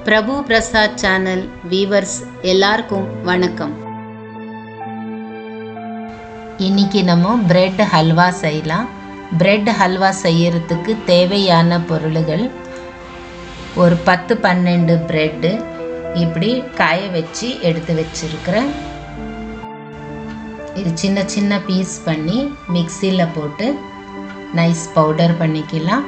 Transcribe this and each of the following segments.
பிரபு Prasad channel viewers எல்லாருக்கும் வணக்கம் இன்னைக்கு நம்ம பிரெட் ஹல்வா செய்யலாம் பிரெட் ஹல்வா செய்யறதுக்கு தேவையான பொருள்கள் ஒரு பத்து பன்னெண்டு பிரெட்டு இப்படி காய வச்சு எடுத்து வச்சிருக்கிறேன் இது சின்ன சின்ன பீஸ் பண்ணி மிக்சியில் போட்டு நைஸ் பவுடர் பண்ணிக்கலாம்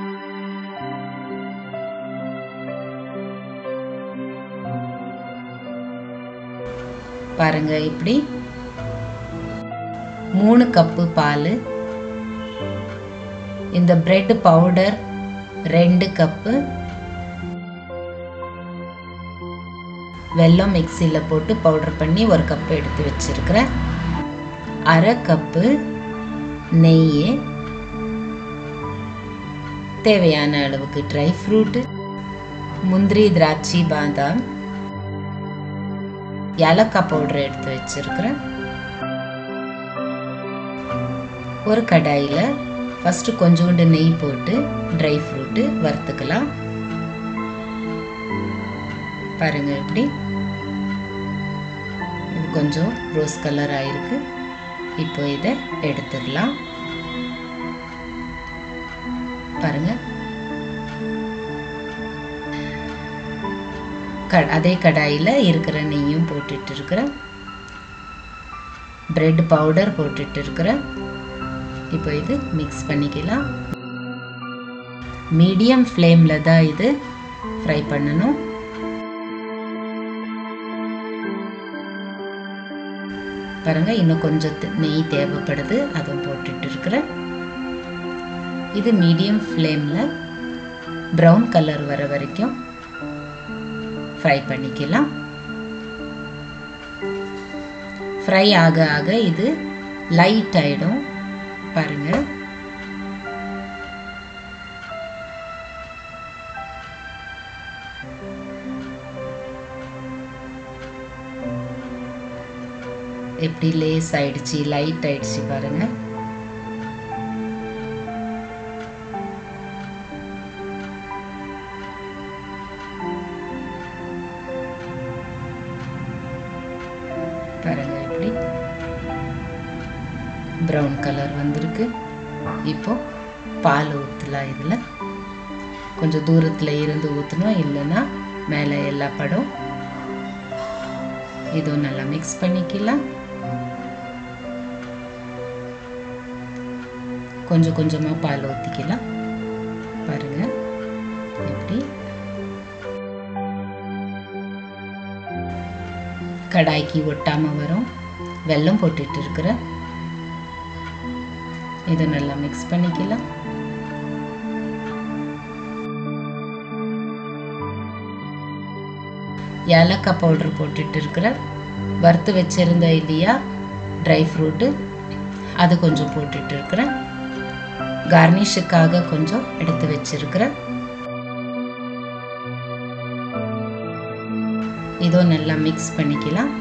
பாருங்க இப்படி மூணு கப்பு பால் இந்த பிரெட் பவுடர் ரெண்டு கப்பு வெல்லம் மிக்சியில் போட்டு பவுடர் பண்ணி ஒரு கப்பு எடுத்து வச்சிருக்கிறேன் அரை கப்பு நெய் தேவையான அளவுக்கு ட்ரை ஃப்ரூட்டு முந்திரி திராட்சை பாதாம் ஏலக்காய் பவுடர் எடுத்து வச்சிருக்கிறேன் ஒரு கடாயில் ஃபஸ்ட்டு கொஞ்சோண்டு நெய் போட்டு ட்ரை ஃப்ரூட்டு வறுத்துக்கலாம் பாருங்க இப்படி இது கொஞ்சம் ரோஸ் கலர் ஆயிருக்கு இப்போ இதை எடுத்துடலாம் பாருங்க க அதே கடாயில் இருக்கிற நெய்யும் போட்டுட்டு இருக்கிறேன் பிரெட் பவுடர் போட்டுட்டு இருக்கிறேன் இப்போ இது மிக்ஸ் பண்ணிக்கலாம் மீடியம் ஃப்ளேமில் தான் இது ஃப்ரை பண்ணணும் பாருங்க இன்னும் கொஞ்சம் நெய் தேவைப்படுது அதுவும் போட்டுட்டு இருக்கிறேன் இது மீடியம் ஃப்ளேமில் ப்ரௌன் கலர் வர வரைக்கும் ஃப்ரை பண்ணிக்கலாம் ஃப்ரை ஆக ஆக இது லைட் ஆகிடும் பாருங்க எப்படி லேஸ் ஆயிடுச்சு லைட் ஆயிடுச்சு பாருங்க பாருங்க இப்படி ப்ரௌன் கலர் வந்திருக்கு இப்போ பால் ஊற்றலாம் இதில் கொஞ்சம் தூரத்தில் இருந்து ஊற்றணும் இல்லைன்னா மேலே எல்லா படம் இதுவும் நல்லா மிக்ஸ் பண்ணிக்கலாம் கொஞ்சம் கொஞ்சமாக பால் ஊற்றிக்கலாம் பாருங்க எப்படி கடாய்க்கு ஒட்டாமல் வரும் வெல்லம் போட்டுட்டு இருக்கிற இதை நல்லா மிக்ஸ் பண்ணிக்கலாம் ஏலக்காய் பவுடர் போட்டுட்டு இருக்கிற வறுத்து வச்சிருந்த இல்லையா ட்ரை ஃப்ரூட்டு அது கொஞ்சம் போட்டுட்டு இருக்கிறேன் கார்னிஷுக்காக கொஞ்சம் எடுத்து வச்சிருக்கிறேன் இதோ நல்லா மிக்ஸ் பண்ணிக்கலாம்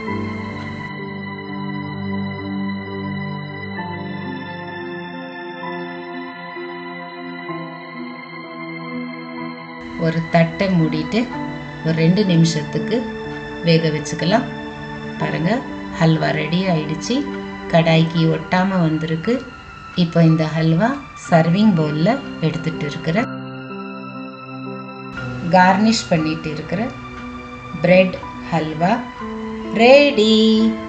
ஒரு தட்டை மூடிட்டு ஒரு ரெண்டு நிமிஷத்துக்கு வேக வச்சுக்கலாம் பாருங்க ஹல்வா ரெடி ஆயிடுச்சு கடாய்க்கு ஒட்டாமல் வந்திருக்கு இப்போ இந்த ஹல்வா சர்விங் பவுலில் எடுத்துட்டு இருக்கிறேன் கார்னிஷ் பண்ணிட்டு இருக்கிற பிரெட் ஹல்வா ரெடி